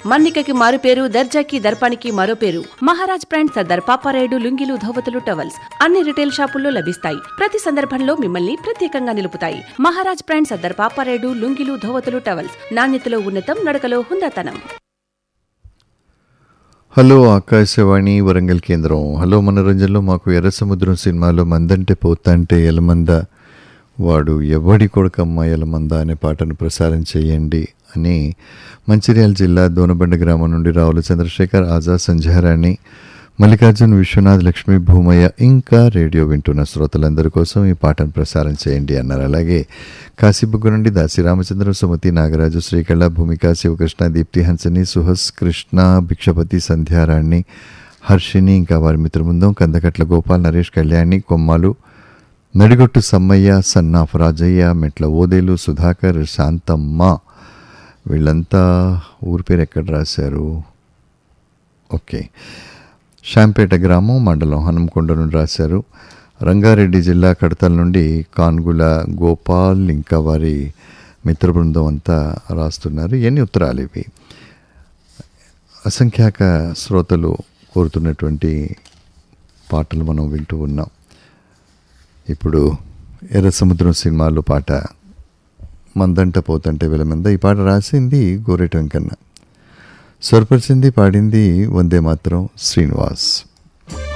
మన్నికకి మారు పేరు దర్జాకి దర్పానికి మరో పేరు మహారాజ్ బ్రాండ్ సర్దార్ పాపారాయుడు లుంగిలు ధోవతులు టవల్స్ అన్ని రిటైల్ షాపుల్లో లభిస్తాయి ప్రతి సందర్భంలో మిమ్మల్ని ప్రత్యేకంగా నిలుపుతాయి మహారాజ్ బ్రాండ్ సర్దార్ పాపారాయుడు లుంగిలు ధోవతులు టవల్స్ నాణ్యతలో ఉన్నతం నడకలో హుందాతనం హలో ఆకాశవాణి వరంగల్ కేంద్రం హలో మనరంజన్లో మాకు ఎర్ర సముద్రం సినిమాలో మందంటే పోతంటే ఎలమంద వాడు ఎవడి కొడుకమ్మ ఎలమంద అనే పాటను ప్రసారం చేయండి అని మంచిర్యాల జిల్లా దోనబండ గ్రామం నుండి రావుల చంద్రశేఖర్ ఆజాద్ సంధ్యారాణి మల్లికార్జున్ విశ్వనాథ్ లక్ష్మీ భూమయ్య ఇంకా రేడియో వింటున్న శ్రోతలందరి కోసం ఈ పాటను ప్రసారం చేయండి అన్నారు అలాగే కాశీబుగ్గు నుండి దాసి రామచంద్ర సుమతి నాగరాజు శ్రీకళ భూమిక శివకృష్ణ దీప్తి హన్సని సుహస్ కృష్ణ భిక్షపతి సంధ్యారాణి హర్షిని ఇంకా వారి మిత్రబృందం కందకట్ల గోపాల్ నరేష్ కళ్యాణి కొమ్మాలు నడిగొట్టు సమ్మయ్య సన్నాఫ్ రాజయ్య మెట్ల ఓదేలు సుధాకర్ శాంతమ్మ వీళ్ళంతా ఊరి పేరు ఎక్కడ రాశారు ఓకే శాంపేట గ్రామం మండలం హనంకొండ నుండి రాశారు రంగారెడ్డి జిల్లా కడతల నుండి కాన్గుల గోపాల్ ఇంకా వారి మిత్ర బృందం అంతా రాస్తున్నారు ఎన్ని ఉత్తరాలు ఇవి అసంఖ్యాక శ్రోతలు కోరుతున్నటువంటి పాటలు మనం వింటూ ఉన్నాం ఇప్పుడు ఎర్ర సముద్రం సినిమాలో పాట మందంట పోతంటే వెలమంద ఈ పాట రాసింది గోరెట వెంకన్న స్వరపరిచింది పాడింది వందే మాత్రం శ్రీనివాస్